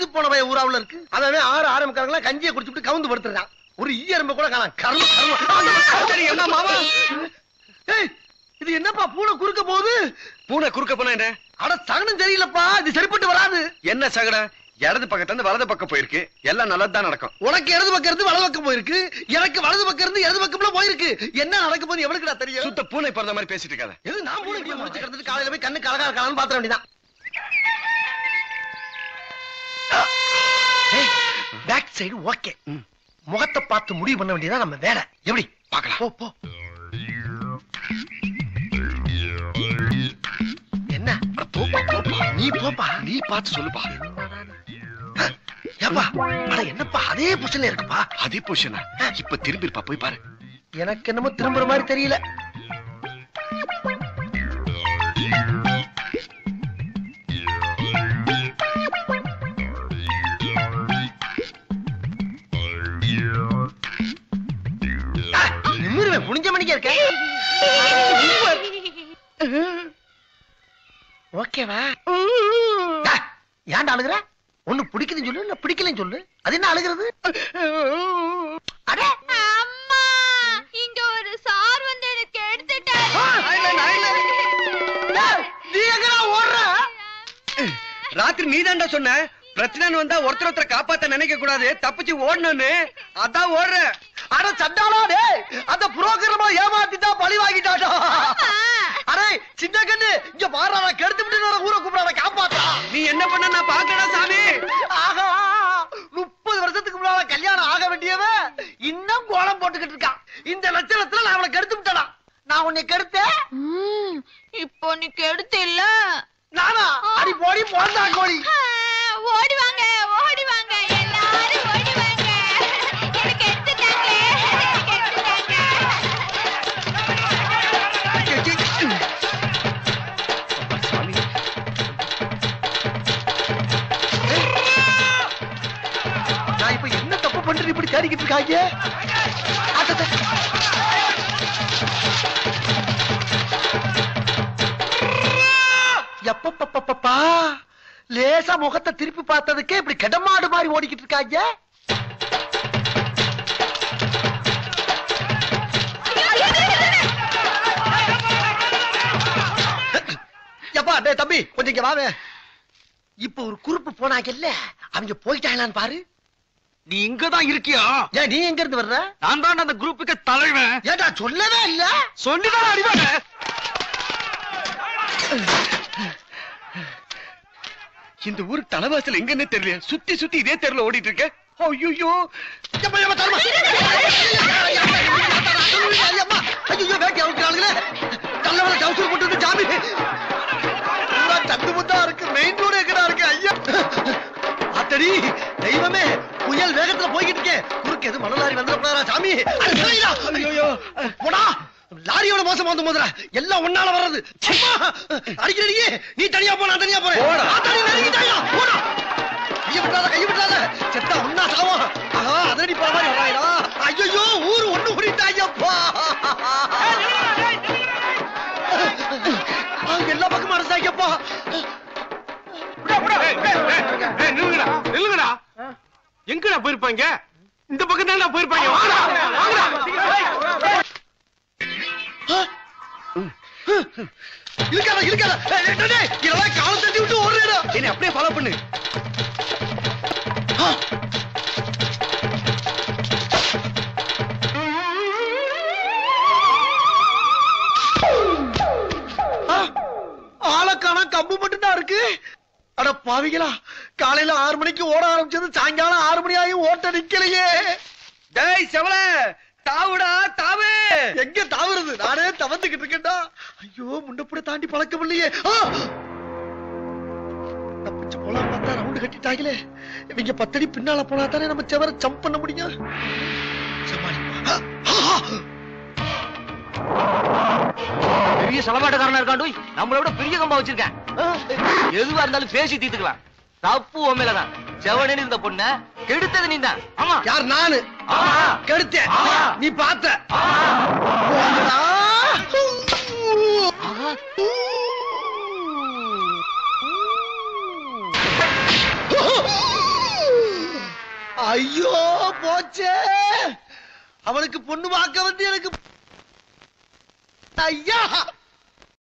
செத்து போன பையன் ஊராவுல இருக்கு அதவே ஆறு ஆறு முக்காரங்களா கஞ்சியை குடிச்சுட்டு கவுந்து படுத்துறான் ஒரு ஈயரும்ப கூட காணாம் கர்ம கர்ம என்ன மாமா ஏய் இது என்னப்பா பூனை குறுக்க போகுது பூனை குறுக்க போனா என்ன அட சகனம் சரியில்லப்பா இது சரிப்பட்டு வராது என்ன சகட இடது பக்கத்துல இருந்து வலது பக்கம் போயிருக்கு எல்லாம் நல்லதுதான் நடக்கும் உனக்கு இடது பக்கம் இருந்து வலது பக்கம் போயிருக்கு எனக்கு வலது பக்கம் இருந்து இடது பக்கம்ல போயிருக்கு என்ன நடக்க போது எவனுக்குடா தெரியும் சுத்த பூனை பிறந்த மாதிரி பேசிட்டு இருக்காத எது நான் மூணு முடிச்சு முடிச்சு கிடந்துட்டு காலையில போய் கண்ணு கலகா கலன்னு பாத்திர வேண்டியதான் பேக் சைடு ஓகே முகத்தை பார்த்து முடிவு பண்ண வேண்டியதான் நம்ம வேலை எப்படி பார்க்கலாம் போ போ என்ன அட, போப்பா, போப்பா. நீ போப்பா நீ பார்த்து சொல்லுப்பா ஏப்பா அட என்னப்பா அதே பொசிஷன்ல இருக்குப்பா அதே பொசிஷனா இப்ப திரும்பி இருப்பா போய் பாரு எனக்கு என்னமோ திரும்புற மாதிரி தெரியல ஆ, நிமிருவேன் புனிஞ்ச மணிக்கே இருக்க ஓகேவா ஆ, ஏன்டா அழுகுற ஒண்ணு பிடிக்குதுன்னு சொல்லு இல்ல பிடிக்கலன்னு சொல்லு அது என்ன அழுகிறது அடே அம்மா இங்க ஒரு சார் வந்து எனக்கு எடுத்துட்டாரு ஏய், நீ எங்கடா ஓடுற ராத்திரி நீதான்டா சொன்ன பிரச்சனை வந்தா ஒருத்தர் ஒருத்தர் காப்பாத்த நினைக்க கூடாது தப்பிச்சு ஓடணும்னு அதான் ஓடுற அட சண்டாளா டேய் அந்த புரோக்கரமா ஏமாத்திட்டா பழி வாங்கிட்டாடா அடே சின்ன கண்ணு இங்க பாரு நான் கெடுத்து விட்டு நான் ஊரை கூப்பிடாத காப்பாத்தா நீ என்ன பண்ண நான் பாக்கடா சாமி ஆகா முப்பது வருஷத்துக்கு முன்னால கல்யாணம் ஆக வேண்டியவன் இன்னும் கோலம் போட்டுக்கிட்டு இருக்கான் இந்த லட்சணத்துல நான் அவளை கெடுத்து விட்டடா நான் உன்னை கெடுத்தேன் ம், இப்போ நீ கெடுத்து இல்ல நானா அடி போடி போந்தா கோழி ஓடி வாங்க ஓடி வாங்க எல்லாரும் ஓடி வாங்க எனக்கு எடுத்துட்டாங்களே எனக்கு எடுத்துட்டாங்க சாமி நான் இப்ப என்ன தப்பு பண்றது இப்படி தேடிக்கிட்டு இருக்காங்க அடடே. எப்பப்பப்பப்பா லேசா முகத்தை திருப்பி பார்த்ததுக்கே இப்படி கிடமாடு மாதிரி ஓடிக்கிட்டு இருக்காங்க எப்பா டேய் தம்பி கொஞ்சம் இங்க வாவே இப்ப ஒரு குறுப்பு போனாங்கல்ல அவங்க போயிட்டாங்களான்னு பாரு நீ இங்கதான் இருக்கியா ஏன் நீ எங்க இருந்து வர்ற நான் தான் அந்த குரூப்புக்கு தலைவன் ஏடா சொல்லவே இல்ல சொல்லிதான் அடிவாங்க இந்த ஊர் தலைவாசல் எங்கன்னு தெரியல சுத்தி சுத்தி இதே தெருல ஓடிட்டு இருக்க ஐயோ எப்பா, எப்பா, தருமா. ஐயம்மா, ஐயோ, வேட்டி அவுக்கிறாளுங்களே. கல்லவனை கவுசல் போட்டு வந்து ஜாமி. பூரா சந்து முத்தா இருக்கு, main road எங்கடா இருக்கு, ஐயா. ஆத்தடி, தெய்வமே புயல் வேகத்துல போய்கிட்டு இருக்கேன் குறுக்கு எது மணலாரி வந்துடக்கூடாதா சாமி அட, விலகிடா. ஐயோ போடா லாரியோட மோசம் வந்து மோதுற எல்லாம் ஒன்னால வர்றது சும்மா அடிக்கிறடியே நீ தனியா போ நான் தனியா போறேன் போடா. ஆத்தாடி, நெருங்கிட்டாயா, போடா கைய விட்டாத கைய விட்டாத செத்தா ஒன்னா சாவம் ஆஹா அதடி போற மாதிரி வராயடா ஐயோ ஊரு ஒண்ணு கூடிட்டாயப்பா எல்லா பக்கமும் அரசாங்கப்பா நில்லுங்கடா நில்லுங்கடா எங்கடா போயிருப்பாங்க இந்த பக்கம் தான் போயிருப்பாங்க வாங்கடா, வாங்கடா. இருக்காத இருக்காத ஏய், டேய், டேய், இதெல்லாம் காலை தட்டி விட்டு ஓடுறேடா என்னை அப்படியே ஃபாலோ பண்ணு ஆளக்கான கம்பு மட்டும் தான் இருக்கு அட பாவிகளா காலையில ஆறு மணிக்கு ஓட ஆரம்பிச்சது சாயங்காலம் ஆறு மணி ஆகி ஓட்ட நிக்கலையே டேய் செவல தாவுடா தாவு எங்க தாவுறது நானே தவந்துகிட்டு இருக்கேன்டா ஐயோ முண்டப்புட தாண்டி பழக்கம் இல்லையே ஆ! தப்பிச்சு போலாம் பார்த்தா ரவுண்டு கட்டிட்டாங்களே இவங்க பத்தடி பின்னால போனா தானே நம்ம செவர ஜம்ப் பண்ண முடியும் சமாளிப்பா. ஆ! பெரிய சலமாட்டக்காரனா இருக்காண்டு நம்மளை விட பெரிய கம்பா வச்சிருக்கேன் ஆ! எதுவா இருந்தாலும் பேசி தீர்த்துக்கலாம் தப்பு உன் மேலதான் செவனேன்னு இருந்த பொண்ண கெடுத்தது நீ தான் ஆமா யார் நானு ஆமா. கெடுத்தேன் ஆமா. நீ பார்த்த போங்கடா. ஆஹா. ஐயோ போச்சே அவனுக்கு பொண்ணு பார்க்க வந்து எனக்கு ஐயா